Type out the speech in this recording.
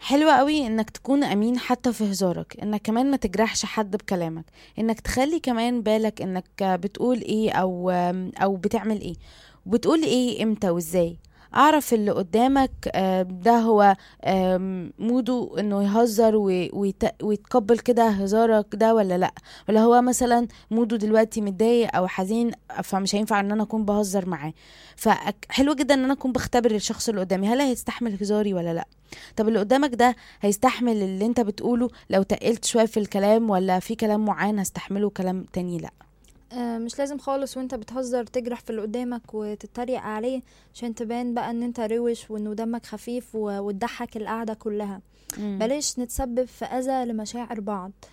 حلوة قوي انك تكون امين حتى في هزارك انك كمان ما تجرحش حد بكلامك انك تخلي كمان بالك انك بتقول ايه او او بتعمل ايه وبتقول ايه امتى وازاي اعرف اللي قدامك آه، ده هو آم، موده انه يهزر وي- ويت- ويتقبل كده هزارك ده ولا لا ولا هو مثلا موده دلوقتي متضايق او حزين فمش هينفع ان انا اكون بهزر معاه فحلو جدا ان انا اكون بختبر الشخص اللي قدامي هل هيستحمل هزاري ولا لا طب اللي قدامك ده هيستحمل اللي انت بتقوله لو تقلت شوية في الكلام ولا في كلام معين هستحمله كلام تاني لا آه، مش لازم خالص وانت بتهزر تجرح في اللي قدامك وتتريق عليه عشان تبان بقى ان انت روش وانه دمك خفيف و- وتضحك القعدة كلها مم. بلاش نتسبب في اذى لمشاعر بعض